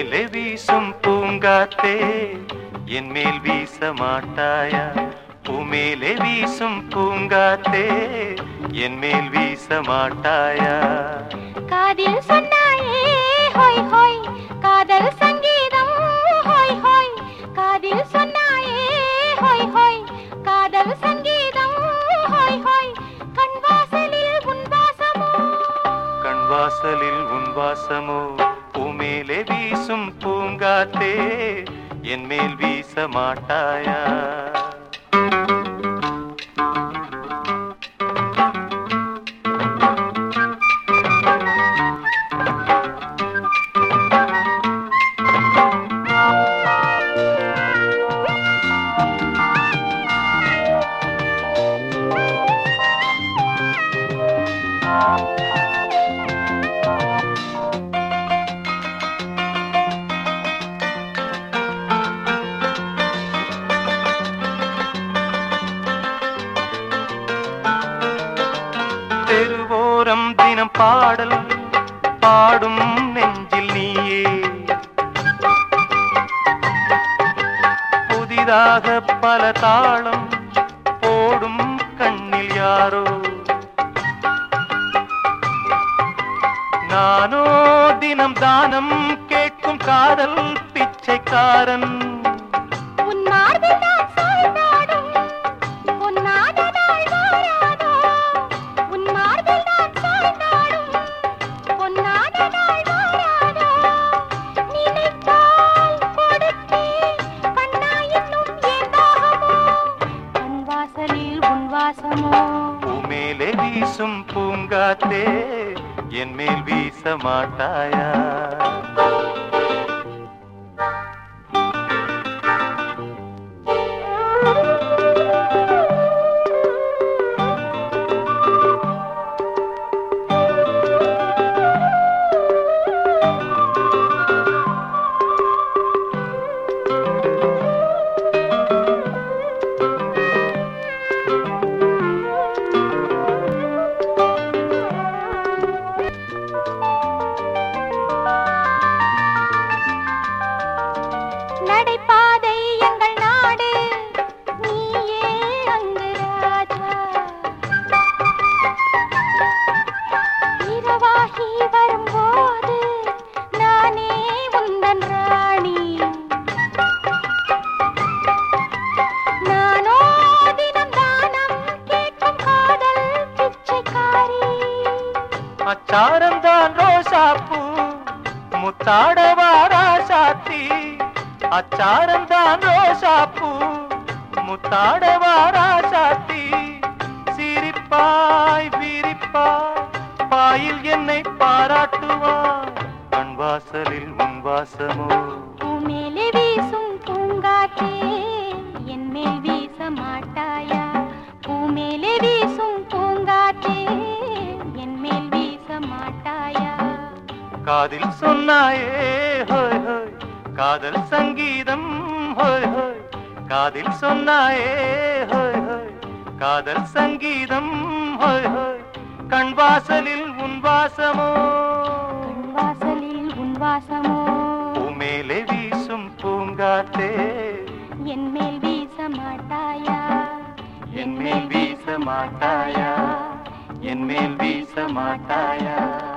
பூமேலே வீசும் பூங்காத்தே என் மேல் வீச மாட்டாயா பூமேலே வீசும் பூங்காத்தே என் மேல் வீச மாட்டாயா காதில் சொன்னாயே ஹோய் ஹோய் காதல் சங்கீதம் ஹோய் ஹோய் காதில் சொன்னாயே ஹோய் ஹோய் காதல் சங்கீதம் ஹோய் ஹோய் கண் வாசலில் உன் வாசமோ கண் வாசலில் உன் வாசமோ பூமேலே வீசும் பூங்காத்தே என் மேல் வீச மாட்டாயா தெருவோரம் தினம் பாடல் பாடும் நெஞ்சில் நீயே புதிதாக பல தாளம் போடும் கண்ணில் யாரோ நானோ தினம் தானம் கேட்கும் காதல் பிச்சைக்காரன் உன் மார்பில் நான் சாய்ந்தாடும் பொன்னாத நாள் வாராதோ உன் மார்பில் நான் சாய்ந்தாடும் பொன்னாத நாள் வாராதோ நினைத்தால் கொடுத்தேன் கண்ணா இன்னும் ஏன் தாகமோ கண் வாசலில் உன் வாசமோ பூமேலே வீசும் பூங்காத்தே என் மேல் வீச மாட்டாயா நடைபாதை எங்கள் நாடு நீயே அங்கு ராஜா இரவாகி வரும்போது நானே உந்தன் ராணி நானோ தினம் தானம் கேட்கும் காதல் பிச்சைக்காரி அச்சாரம் தான் ரோசாப்பூ முத்தாடவா ராசாத்தி அச்சாரம் தான் ரோசாப்பூ முத்தாடவா ராசாத்தி சிரிப்பாய் விரிப்பாய் பாயில் என்னை பாராட்டுவாய் கண் வாசலில் உன் வாசமோ பூமேலே வீசும் பூங்காற்றே என் மேல் வீச மாட்டாயா பூமேலே வீசும் பூங்காற்றே என் மேல் வீச மாட்டாயா காதில் சொன்னாயே ஹோய் ஹோய் காதல் சங்கீதம் ஹோய் ஹோய் காதில் சொன்னாயே ஹோய் ஹோய் காதல் சங்கீதம் ஹோய் ஹோய் கண் வாசலில் உன் வாசமோ கண் வாசலில் உன் வாசமோ பூமேலே வீசும் பூங்காத்தே என் மேல் வீச மாட்டாயா என் மேல் வீச மாட்டாயா என் மேல் வீச மாட்டாயா